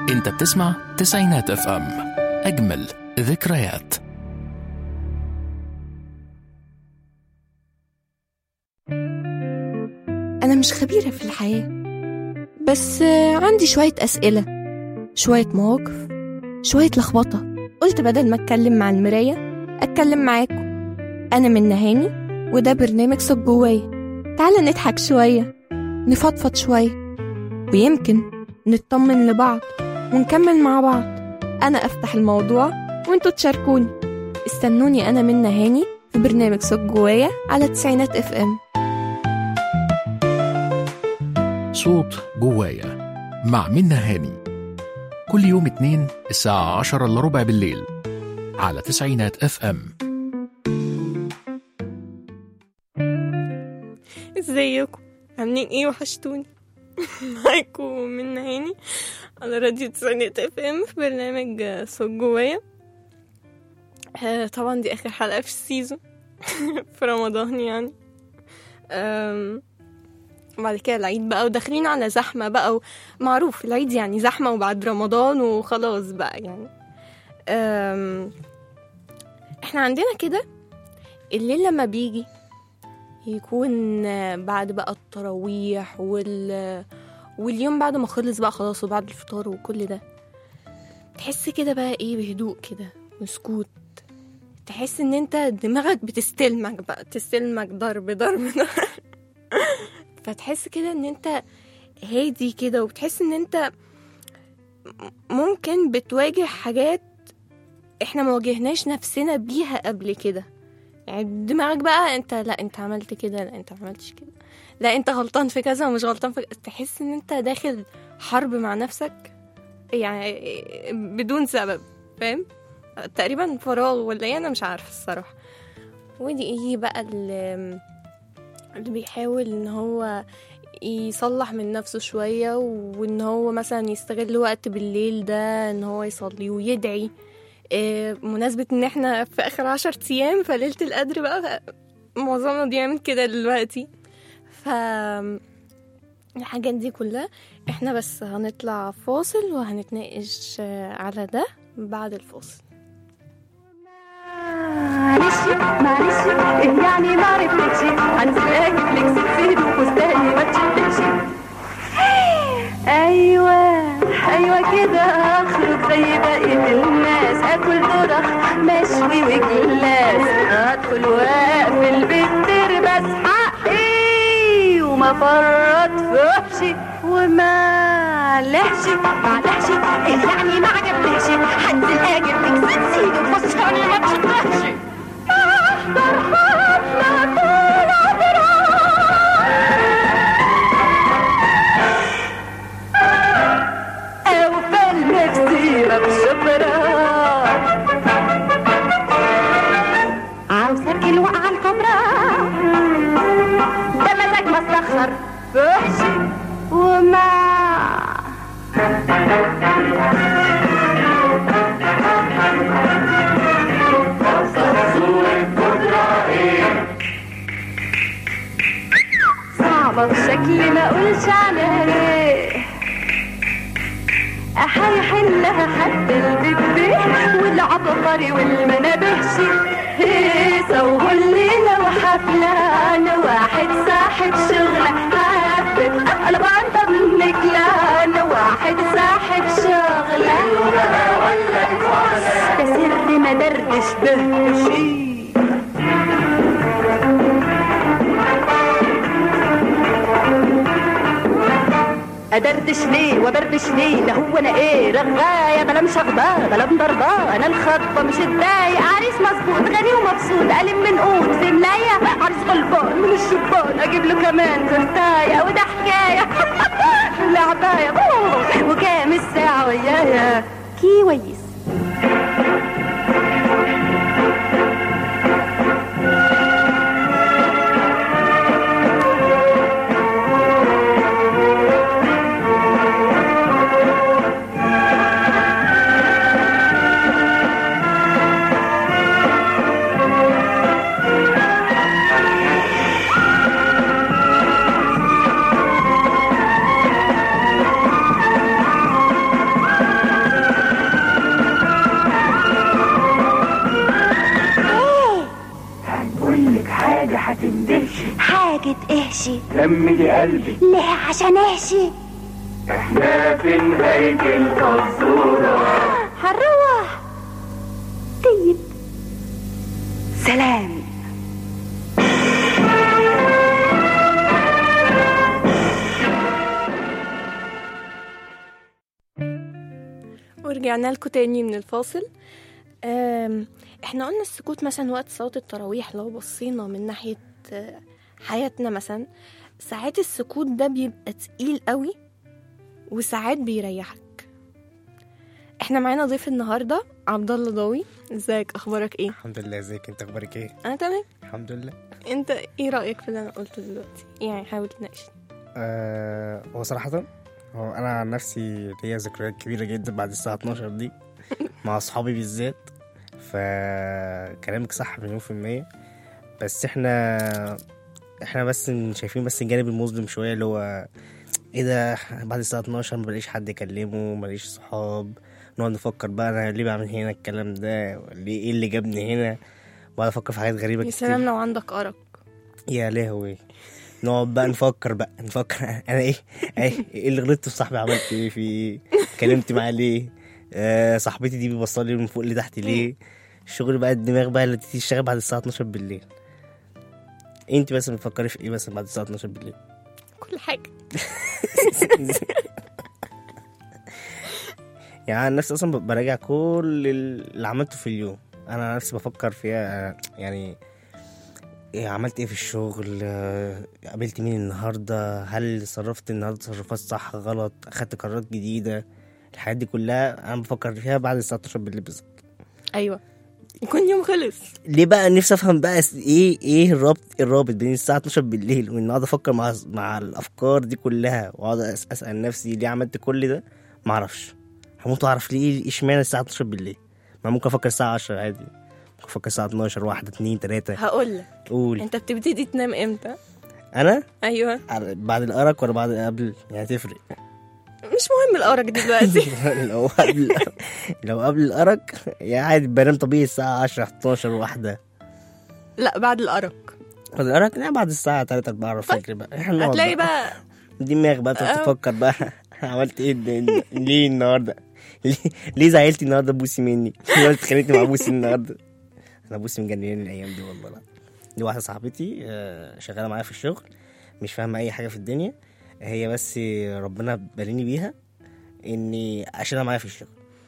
انت بتسمع تسعينات اف ام اجمل ذكريات أنا مش خبيرة في الحياة بس آه، عندي شوية أسئلة شوية مواقف شوية لخبطة قلت بدل ما أتكلم مع المراية أتكلم معاكم أنا من نهاني وده برنامج صوت جوايا تعالى نضحك شوية نفضفض شوية ويمكن نطمن لبعض ونكمل مع بعض أنا أفتح الموضوع وانتوا تشاركوني استنوني أنا من نهاني في برنامج صوت جوايا على تسعينات اف ام صوت جوايا مع منى هاني كل يوم اتنين الساعة عشرة إلا ربع بالليل على تسعينات اف ام ازيكم عاملين ايه وحشتوني معاكم من هاني على راديو تسعينات اف ام في برنامج آه، صوت جوايا آه، طبعا دي اخر حلقة في السيزون في رمضان يعني آم، وبعد كده العيد بقى وداخلين على زحمة بقى معروف العيد يعني زحمة وبعد رمضان وخلاص بقى يعني آم، احنا عندنا كده الليل لما بيجي يكون بعد بقى التراويح وال واليوم بعد ما خلص بقى خلاص وبعد الفطار وكل ده تحس كده بقى ايه بهدوء كده وسكوت تحس ان انت دماغك بتستلمك بقى تستلمك ضرب ضرب ضرب فتحس كده ان انت هادي كده وبتحس ان انت ممكن بتواجه حاجات احنا ما واجهناش نفسنا بيها قبل كده يعني دماغك بقى انت لا انت عملت كده لا انت عملتش كده لا انت غلطان في كذا ومش غلطان في تحس ان انت داخل حرب مع نفسك يعني بدون سبب فاهم تقريبا فراغ ولا ايه انا مش عارفه الصراحه ودي ايه بقى اللي, اللي بيحاول ان هو يصلح من نفسه شوية وان هو مثلا يستغل وقت بالليل ده ان هو يصلي ويدعي إيه، مناسبة ان احنا في اخر عشر ايام فليلة القدر بقى معظمنا بيعمل كده دلوقتي ف الحاجات دي كلها احنا بس هنطلع فاصل وهنتناقش آه، على ده بعد الفاصل معلش معلش إيه يعني ما عرفتش هنسلاك لك ستين وفستاني ما تشدش ايوه ايوه كده اخرج زي بقية الناس اكل ذرة مشوي وجلاس ادخل واقفل بالتربس حقي وما فرط فحشي وما لحش ما لحش إيه يعني ما عجبتش هنزل اجيب لك ست سيد وفستاني ما تشدش احضر حفلة طول أو فالمكسيرة بشبرا عاوزك الوقعة الكبرى ده مزاج مسخر فحشي وما صعبة بشكل ما اقولش عليه هيحلها حتى البيبي والعبقري والمنابهشي هيصة وهليلة وحفلة أنا واحد صاحب شغلة حبت أنا بنطر منك لا أنا واحد صاحب شغلة ده سر ما دردش به شي ادردش ليه وبردش ليه ده هو انا ايه رغايه بلا مش اخبار بلا مضرباه انا الخطبه مش اتضايق عريس مظبوط غني ومبسوط قلم من قوت في ملايه عريس غلبان من الشبان اجيب له كمان زرتايه وده حكايه لعبايه وكام الساعه ويايا كويس ماشي كملي قلبي ليه عشان احشي احنا في نهاية الفزورة هنروح طيب سلام ورجعنا لكم تاني من الفاصل أم، احنا قلنا السكوت مثلا وقت صلاة التراويح لو بصينا من ناحية آه، حياتنا مثلا ساعات السكوت ده بيبقى تقيل قوي وساعات بيريحك احنا معانا ضيف النهارده عبد الله ضاوي ازيك اخبارك ايه الحمد لله ازيك انت اخبارك ايه انا تمام الحمد لله انت ايه رايك في اللي انا قلته دلوقتي يعني حاول تناقشني آه هو صراحة هو انا عن نفسي ليا ذكريات كبيرة جدا بعد الساعة 12 دي مع اصحابي بالذات فكلامك صح مليون في المية بس احنا احنا بس شايفين بس الجانب المظلم شوية اللي هو ايه ده بعد الساعة 12 مبلاقيش حد يكلمه مبلاقيش صحاب نقعد نفكر بقى انا ليه بعمل هنا الكلام ده ليه ايه اللي جابني هنا بقعد افكر في حاجات غريبة يا كتير سلام لو عندك ارق يا لهوي نقعد بقى نفكر بقى نفكر انا ايه ايه ايه اللي غلطت في صاحبي عملت ايه في ايه اتكلمت معاه ليه آه صاحبتي دي بيبصلي من فوق لتحت ليه الشغل بقى الدماغ بقى اللي تشتغل بعد الساعه 12 بالليل انت بس بتفكري في ايه مثلا بعد الساعه 12 بالليل كل حاجه يعني انا نفسي اصلا براجع كل اللي عملته في اليوم انا نفسي بفكر فيها يعني إيه عملت ايه في الشغل آه، قابلت مين النهارده هل صرفت النهارده تصرفات صح غلط اخدت قرارات جديده الحاجات دي كلها انا بفكر فيها بعد الساعه 12 بالليل بالظبط ايوه يكون يوم خلص ليه بقى نفسي افهم بقى س- ايه ايه الرابط الرابط بين الساعه 12 بالليل وان اقعد افكر مع مع الافكار دي كلها واقعد أس- اسال نفسي ليه عملت كل ده ما اعرفش هموت اعرف ليه اشمعنى الساعه 12 بالليل ما ممكن افكر الساعه 10 عادي ممكن افكر الساعه 12 واحدة 2 3 هقول لك قول انت بتبتدي تنام امتى انا ايوه بعد الارق ولا بعد قبل يعني تفرق مش مهم الارق دلوقتي لو قبل لو قبل الارق يعني عادي بنام طبيعي الساعه 10 11 واحدة لا بعد الارق بعد الارق لا بعد الساعه 3 4 الفجر بقى احنا نقعد هتلاقي بقى. بقى دماغ بقى تقعد آه. تفكر بقى عملت ايه الد- ليه النهارده ليه, ليه زعلتي النهارده بوسي مني ليه اتخانقت مع بوسي النهارده انا بوسي مجنناني الايام دي والله لا دي واحده صاحبتي آه، شغاله معايا في الشغل مش فاهمه اي حاجه في الدنيا هي بس ربنا باليني بيها اني اشيلها معايا في الشغل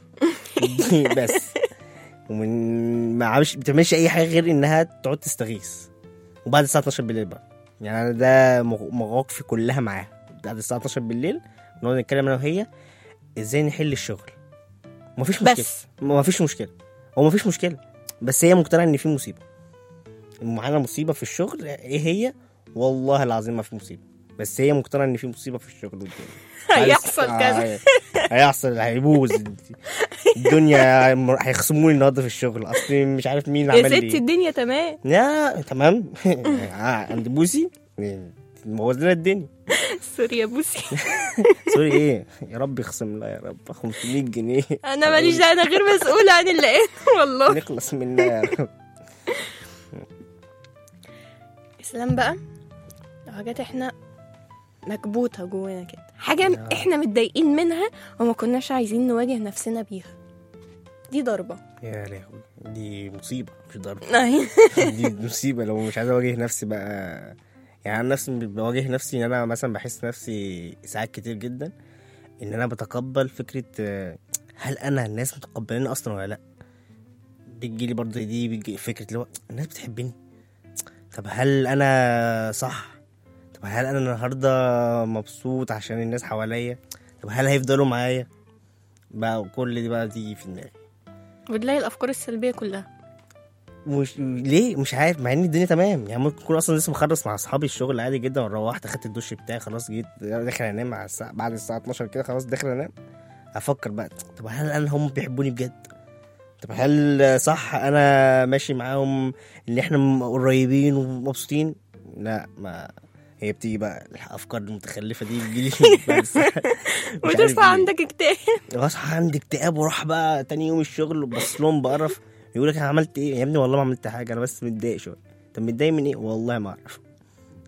بس ومن ما عمش بتعملش اي حاجه غير انها تقعد تستغيث وبعد الساعه 12 بالليل بقى يعني انا ده مغ- مواقفي كلها معاها بعد الساعه 12 بالليل نقعد نتكلم انا وهي ازاي نحل الشغل ومفيش مشكله بس مفيش مشكله هو مفيش مشكله بس هي مقتنعه ان في مصيبه معانا مصيبه في الشغل ايه هي والله العظيم ما في مصيبه بس هي مقتنعه ان في مصيبه في الشغل قدامي هيحصل آه، كذا هيحصل هيبوظ الدنيا هيخصموني النهارده في الشغل اصل مش عارف مين يا عمل ستي لي الدنيا تمام لا تمام آه، عند بوسي مبوظ لنا الدنيا سوري يا بوسي سوري ايه يا رب يخصم لها يا رب 500 جنيه انا ماليش دعوه انا غير مسؤوله عن اللي قاله والله نخلص منها يا رب اسلام بقى لو حاجات احنا مكبوته جوانا كده حاجه احنا متضايقين منها وما كناش عايزين نواجه نفسنا بيها دي ضربه يا لهوي دي مصيبه مش ضرب أهي. دي مصيبه لو مش عايز اواجه نفسي بقى يعني انا نفسي بواجه نفسي ان انا مثلا بحس نفسي ساعات كتير جدا ان انا بتقبل فكره آه، هل انا الناس متقبلاني اصلا ولا لا بتجيلي برضه دي بيجي فكره اللي هو الناس بتحبني طب هل انا صح طب هل انا النهارده مبسوط عشان الناس حواليا طب هل هيفضلوا معايا بقى كل دي بقى تيجي في دماغي وتلاقي الافكار السلبيه كلها مش ليه مش عارف مع ان الدنيا تمام يعني ممكن اكون اصلا لسه مخلص مع اصحابي الشغل عادي جدا روحت اخدت الدش بتاعي خلاص جيت داخل انام على الساعه بعد الساعه 12 كده خلاص داخل انام افكر بقى طب هل انا هم بيحبوني بجد طب هل صح انا ماشي معاهم ان احنا م- قريبين ومبسوطين لا ما هي بتيجي بقى الافكار المتخلفه دي بتجيلي بعد الساعة- مش عارف وتصحى ليه. عندك اكتئاب اصحى عندي اكتئاب واروح بقى تاني يوم الشغل وبص لهم بقرف يقول لك انا عملت ايه يا ابني والله ما عملت حاجه انا بس متضايق شويه طب متضايق من ايه والله ما اعرف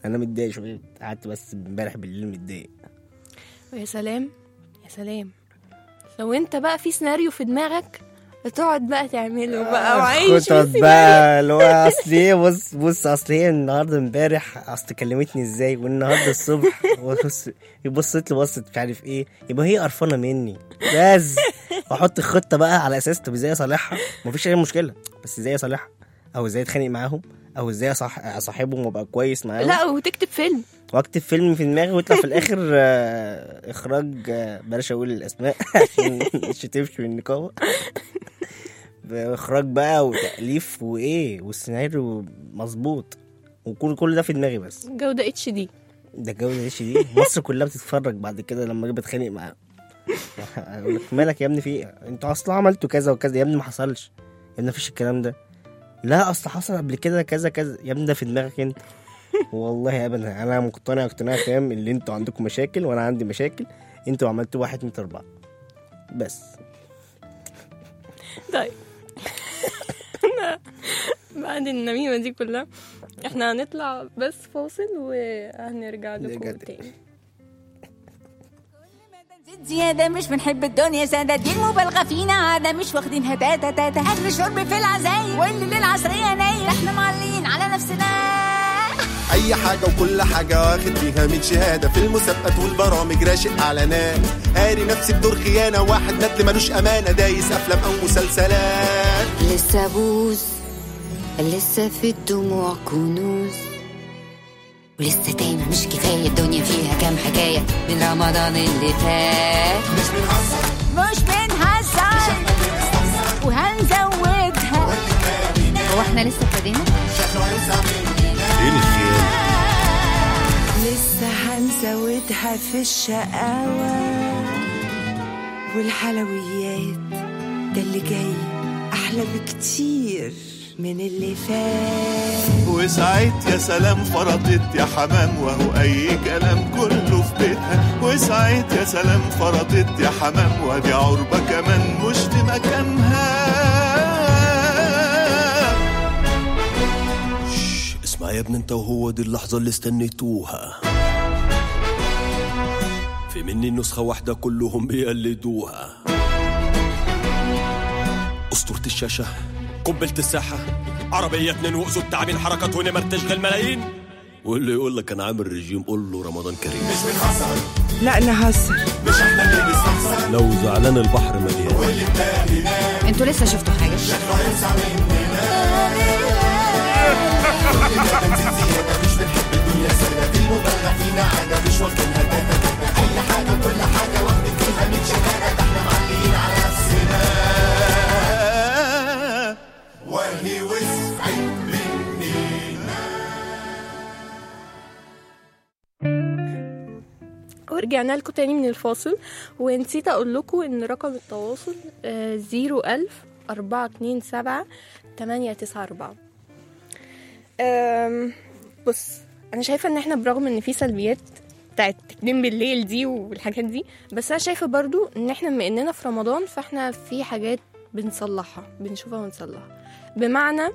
انا متضايق شويه قعدت بس امبارح بالليل متضايق ويا سلام يا سلام لو انت بقى في سيناريو في دماغك تقعد بقى تعمله بقى وعايش في خطط السيناريو. بقى اللي هو اصل ايه بص بص اصل هي النهارده امبارح اصل كلمتني ازاي والنهارده الصبح بص بصت لي بصت مش عارف ايه يبقى هي قرفانه مني بس واحط الخطه بقى على اساس طب ازاي اصالحها مفيش اي مشكله بس ازاي اصالحها او ازاي اتخانق معاهم او ازاي أصح... اصاحبهم وابقى كويس معاهم لا وتكتب فيلم واكتب فيلم في دماغي ويطلع في الاخر آه، اخراج آه، بلاش اقول الاسماء عشان مش تمشي من النقابه اخراج بقى وتاليف وايه والسيناريو مظبوط وكل كل ده في دماغي بس جودة اتش دي ده الجوده ايش دي مصر كلها بتتفرج بعد كده لما اجي بتخانق معاهم اقول لك مالك يا ابني في ايه انتوا اصلا عملتوا كذا وكذا يا ابني ما حصلش يا ابني مفيش الكلام ده لا اصل حصل قبل كده كذا كذا يا ابني ده في دماغك انت والله ابدا انا مقتنع اقتناع تام ان انتوا عندكم مشاكل وانا عندي مشاكل انتوا عملتوا واحد اتنين اربعه بس طيب بعد النميمة دي كلها احنا هنطلع بس فاصل وهنرجع لكم نرجع تاني زيت زيادة مش بنحب الدنيا سادة دي المبالغة فينا عادة مش واخدينها تاتا تاتا أكل شرب في العزايم واللي للعصرية نايل احنا معلين على نفسنا اي حاجة وكل حاجة واخد فيها من شهادة في المسابقات والبرامج راشق اعلانات قاري نفسي بدور خيانة واحد ندل ملوش امانة دايس افلام او مسلسلات لسه بوز لسه في الدموع كنوز ولسه تاني مش كفاية الدنيا فيها كام حكاية من رمضان اللي فات مش بنهزر وهنزودها هو احنا لسه ابتدينا؟ ايه الخيانة لسه هنزودها في الشقاوة والحلويات ده اللي جاي أحلى بكتير من اللي فات وساعت يا سلام فرطت يا حمام وهو اي كلام كله في بيتها وساعت يا سلام فرطت يا حمام وادي عربة كمان مش في مكانها شش، اسمع يا ابني انت وهو دي اللحظة اللي استنيتوها في مني نسخة واحدة كلهم بيقلدوها أسطورة الشاشة قنبلة الساحة عربية اتنين وأسود تعابين حركات ونمر تشغل ملايين واللي يقول لك انا عامل رجيم قول له رمضان كريم لا نهزر لو زعلان البحر مليان انتوا لسه شفتوا حاجة؟ وهي وسعت مني ورجعنا لكم تاني من الفاصل ونسيت اقول لكم ان رقم التواصل زيرو ألف أربعة اتنين سبعة تمانية تسعة أربعة أم، بص أنا شايفة إن إحنا برغم إن في سلبيات بتاعت تنام بالليل دي والحاجات دي بس أنا شايفة برضو إن إحنا بما إننا في رمضان فإحنا في حاجات بنصلحها بنشوفها ونصلحها بمعنى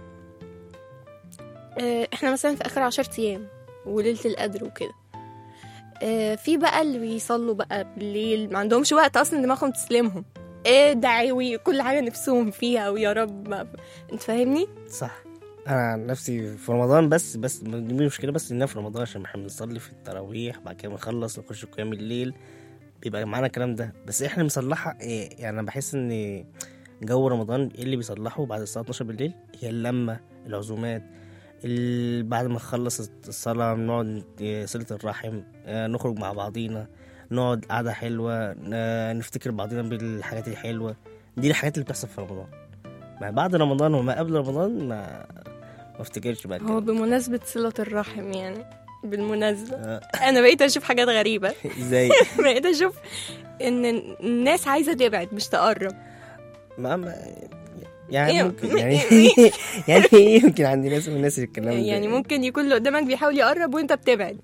آه، إحنا مثلا في آخر عشر أيام وليلة القدر وكده آه، في بقى اللي بيصلوا بقى بالليل ما عندهمش وقت اصلا دماغهم تسلمهم ايه دعاوي كل حاجه نفسهم فيها ويا رب ما انت فاهمني صح انا عن نفسي في رمضان بس بس دي مشكله بس اننا في رمضان عشان احنا بنصلي في التراويح بعد كده بنخلص نخش قيام الليل بيبقى معانا الكلام ده بس احنا بنصلحها إيه يعني انا بحس ان جو رمضان ايه اللي بيصلحه بعد الساعه 12 بالليل هي اللمه العزومات ال- بعد ما نخلص الصلاة نقعد إيه، صلة الرحم آه، نخرج مع بعضينا نقعد قعدة حلوة آه، نفتكر بعضينا بالحاجات الحلوة دي الحاجات اللي بتحصل في رمضان ما بعد رمضان وما قبل رمضان ما ما افتكرش بقى هو الكلام ده. بمناسبه صله الرحم يعني بالمناسبه آه، انا بقيت اشوف حاجات غريبه ازاي بقيت اشوف ان الناس عايزه تبعد مش تقرب ما ما يعني إيه؟ ممكن يعني يعني إيه يمكن عند ناس من الناس الكلام ده يعني ممكن يكون اللي قدامك بيحاول يقرب وانت بتبعد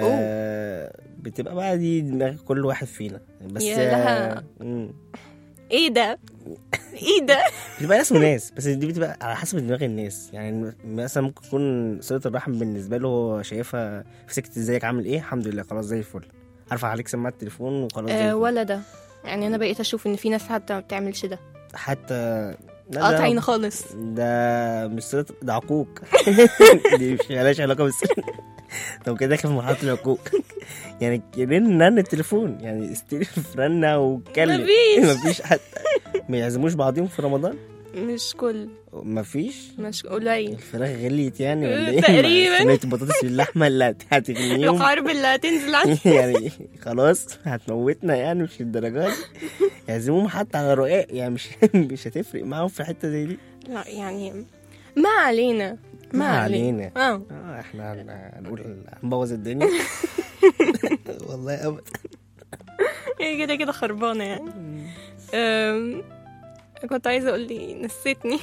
آه بتبقى بقى دي دماغ كل واحد فينا بس يا لها. آه، مم. ايه ده ايه ده بتبقى ناس وناس بس دي بتبقى على حسب دماغ الناس يعني مثلا ممكن يكون صله الرحم بالنسبه له هو شايفها في سكه ازيك عامل ايه الحمد لله خلاص زي الفل ارفع عليك سماعه التليفون وخلاص زي آه الفل. ولا ده يعني انا بقيت اشوف ان في ناس حتى ما بتعملش ده حتى لا، ده- قاطعين خالص ده مش صله ده عقوق دي مش مالهاش علاقه بالصله طب كده داخل في مرحله العقوق يعني رن رن التليفون يعني استلف رنه واتكلم مفيش. مفيش حتى ما يعزموش بعضهم في رمضان مش كل مفيش مش قليل الفراخ غليت يعني ولا ايه؟ تقريباً. صينية البطاطس باللحمة اللي هت- هتغنيهم الحرب اللي هتنزل عنها يعني خلاص هتموتنا يعني مش الدرجات دي يعزموهم حتى على رقاق يعني مش مش هتفرق معاهم في حتة زي دي لا يعني ما علينا ما, ما علينا, اه اه احنا هن- هنقول هنبوظ الدنيا والله ابدا هي كده كده خربانة يعني أم، كنت عايزة أقول لي نسيتني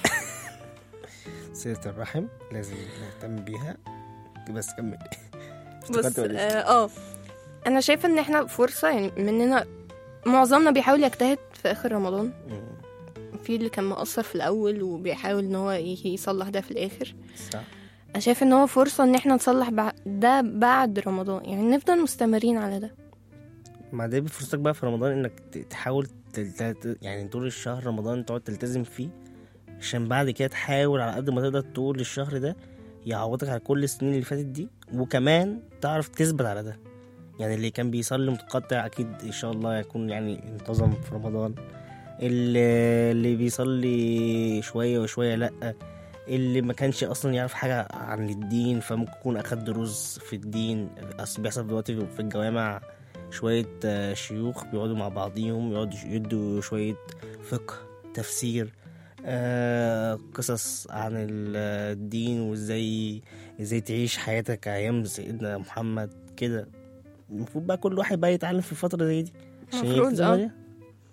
صلة الرحم لازم نهتم بيها بس كمل بص افتكرت ولا لسه؟ اه آه. أنا شايفة إن إحنا فرصة يعني مننا معظمنا بيحاول يجتهد في آخر رمضان مم، في اللي كان مقصر في الأول وبيحاول إن هو ي- يصلح ده في الآخر صح أنا شايفة إن هو فرصة إن إحنا نصلح بع- ده بعد رمضان يعني نفضل مستمرين على ده ما ده فرصتك بقى في رمضان انك ت- تحاول تلت... يعني طول الشهر رمضان تقعد تلتزم فيه عشان بعد كده تحاول على قد ما تقدر طول الشهر ده يعوضك على كل السنين اللي فاتت دي وكمان تعرف تثبت على ده يعني اللي كان بيصلي متقطع اكيد ان شاء الله يكون يعني انتظم في رمضان اللي, اللي بيصلي شويه وشويه لا اللي ما كانش اصلا يعرف حاجه عن الدين فممكن يكون اخد دروس في الدين اصل بيحصل دلوقتي في الجوامع شوية آه، شيوخ بيقعدوا مع بعضيهم يقعدوا يدوا شوية فقه تفسير آه، قصص عن ال- الدين وازاي ازاي تعيش حياتك ايام سيدنا محمد كده المفروض بقى كل واحد بقى يتعلم في فترة زي دي عشان المفروض، يلتزم آه. عليها.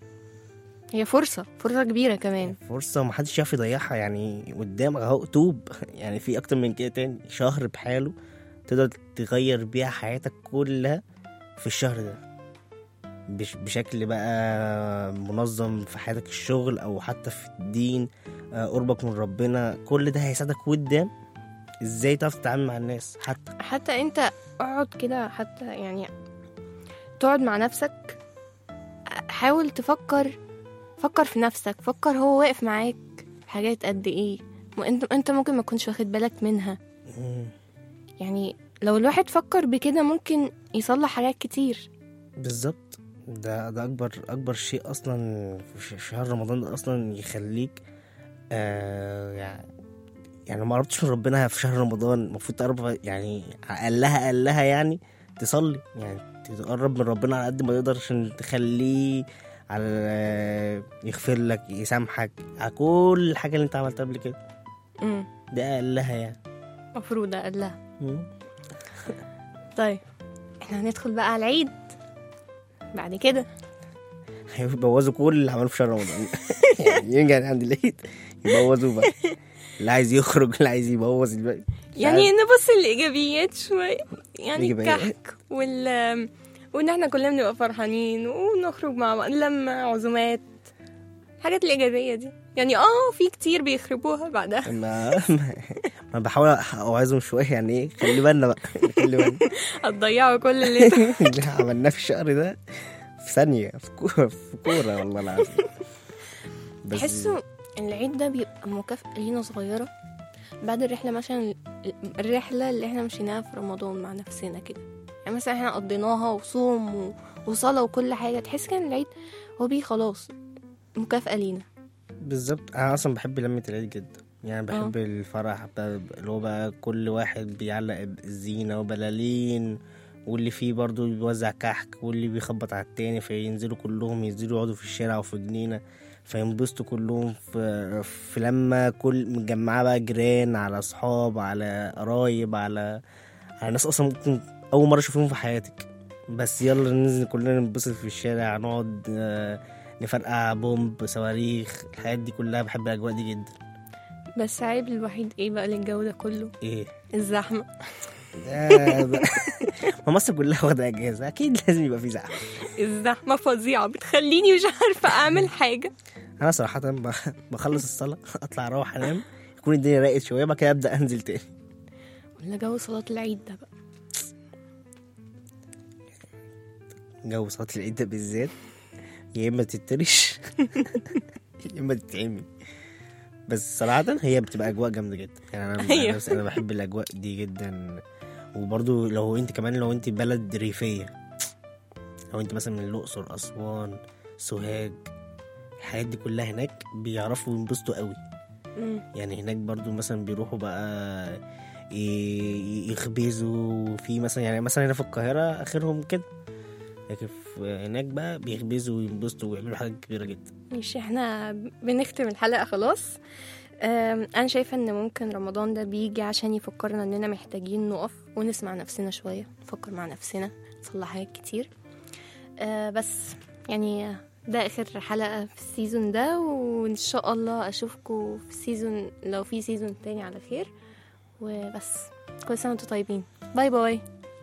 هي فرصة فرصة كبيرة كمان فرصة محدش يعرف يضيعها يعني قدامك اهو توب يعني في اكتر من كده تاني شهر بحاله تقدر تغير بيها حياتك كلها في الشهر ده بش بشكل بقى منظم في حياتك الشغل او حتى في الدين آه، قربك من ربنا كل ده هيساعدك قدام ازاي تعرف تتعامل مع الناس حتى حتى انت اقعد كده حتى يعني تقعد مع نفسك حاول تفكر فكر في نفسك فكر هو واقف معاك في حاجات قد ايه وانت انت ممكن ما تكونش واخد بالك منها مم. يعني لو الواحد فكر بكده ممكن يصلح حاجات كتير بالظبط ده ده اكبر اكبر شيء اصلا في ش- شهر رمضان ده اصلا يخليك آه يعني يعني ما قربتش من ربنا في شهر رمضان المفروض تقرب يعني اقلها اقلها يعني تصلي يعني تقرب من ربنا على قد ما تقدر عشان تخليه على يغفر لك يسامحك على كل حاجه اللي انت عملتها قبل كده امم ده اقلها يعني مفروض اقلها مم. طيب احنا هندخل بقى على العيد بعد كده هيبوظوا كل اللي عملوه في شهر رمضان يعني يرجع عند العيد يبوظوا بقى اللي عايز يخرج اللي عايز يبوظ الباقي يعني نبص الايجابيات شويه يعني الإيجابيات؟ الكحك وال وان احنا كلنا بنبقى فرحانين ونخرج مع بعض لما عزومات الحاجات الايجابيه دي يعني اه في كتير بيخربوها بعدها ما ما بحاول اوعظهم شويه يعني ايه خلي بالنا بقى خلي بالنا هتضيعوا كل اللي انت اللي عملناه في الشهر ده في ثانيه في كوره في كوره والله العظيم بس تحسوا ان العيد ده بيبقى مكافأة لينا صغيرة بعد الرحلة مثلا الرحلة اللي احنا مشيناها في رمضان مع نفسنا كده يعني مثلا احنا قضيناها وصوم و- وصلاة وكل حاجة تحس كان العيد هو بيه خلاص مكافأة لينا بالظبط انا اصلا بحب لمه العيد جدا يعني بحب آه. الفرح بقى اللي هو بقى كل واحد بيعلق الزينه وبلالين واللي فيه برضو بيوزع كحك واللي بيخبط على التاني فينزلوا كلهم ينزلوا يقعدوا في الشارع وفي جنينه فينبسطوا كلهم في في لما كل متجمعه بقى جيران على اصحاب على قرايب على على ناس اصلا ممكن اول مره اشوفهم في حياتك بس يلا ننزل كلنا ننبسط في الشارع نقعد آه، نفرقع بومب صواريخ الحاجات دي كلها بحب الاجواء دي جدا بس عيب الوحيد ايه بقى للجو ده كله ايه الزحمة آه، ب- ما مصر كلها واخده اجازه اكيد لازم يبقى في زحمه الزحمة فظيعة بتخليني مش عارفة أعمل حاجة انا صراحه ب- بخلص الصلاه اطلع اروح انام يكون الدنيا راقت شويه بعد كده ابدا انزل تاني ولا جو صلاة العيد ده بقى جو صلاه العيد ده بالذات يا اما تترش يا اما تتعمي بس صراحه هي بتبقى اجواء جامده جدا يعني انا أيوة. أنا نفسي انا بحب الاجواء دي جدا وبرضو لو انت كمان لو انت بلد ريفيه لو انت مثلا من الاقصر اسوان سوهاج الحاجات دي كلها هناك بيعرفوا ينبسطوا قوي مم. يعني هناك برضو مثلا بيروحوا بقى ي- يخبزوا في مثلا يعني مثلا هنا في القاهرة آخرهم كده لكن في هناك بقى بيخبزوا وينبسطوا ويعملوا حاجات كبيرة جدا مش احنا بنختم الحلقة خلاص أم، أنا شايفة إن ممكن رمضان ده بيجي عشان يفكرنا إننا محتاجين نقف ونسمع نفسنا شوية نفكر مع نفسنا نصلح حاجات كتير أه، بس يعني ده آخر حلقة في السيزون ده وإن شاء الله أشوفكم في سيزون لو في سيزون تاني على خير وبس كل سنة وانتم طيبين باي باي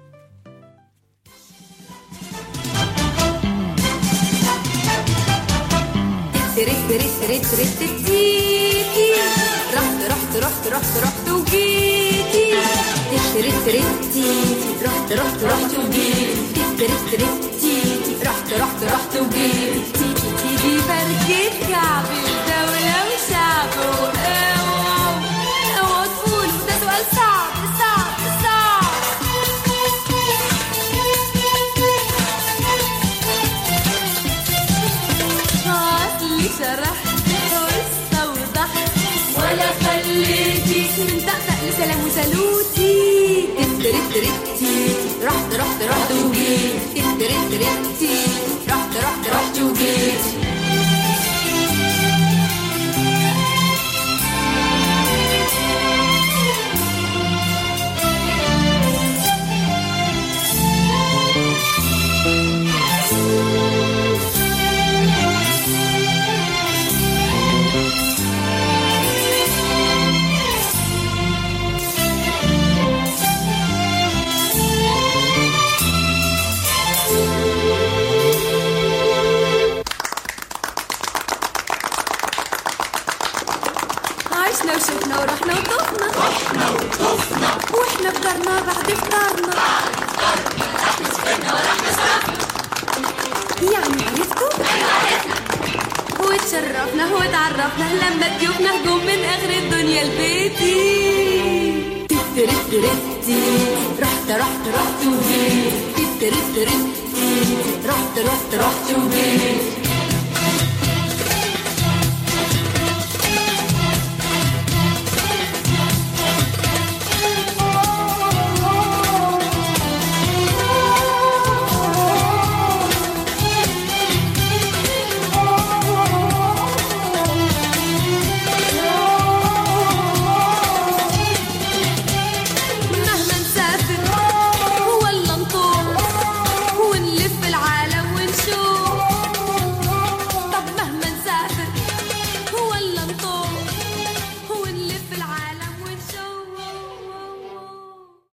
تريت تريت تريت تريت تيتي رحت رحت رحت رحت رحت وجيتي تريت تريت تيتي رحت رحت رحت وجيتي تريت تريت تيتي رحت رحت رحت وجيتي تيجي تيجي بركة كعبي ودولة وشعب واوعوا اوعوا تقولوا ده سؤال صعب صعب صعب اصلي شرحت واستوضحت ولا خليتي من تحت لسلام وسلوتي تريت تريتي رحت رحت رحت وجيت تريت تريتي رحت رحت رحت وجيت عشنا وشفنا ورحنا وطفنا رحنا وطفنا واحنا فطرنا بعد فطارنا يعني عرفتوا؟ وتشرفنا وتعرفنا لما ضيوفنا هجوم من اخر الدنيا لبيتي ترت ترت رحت رحت رحت وجيت ترت ترت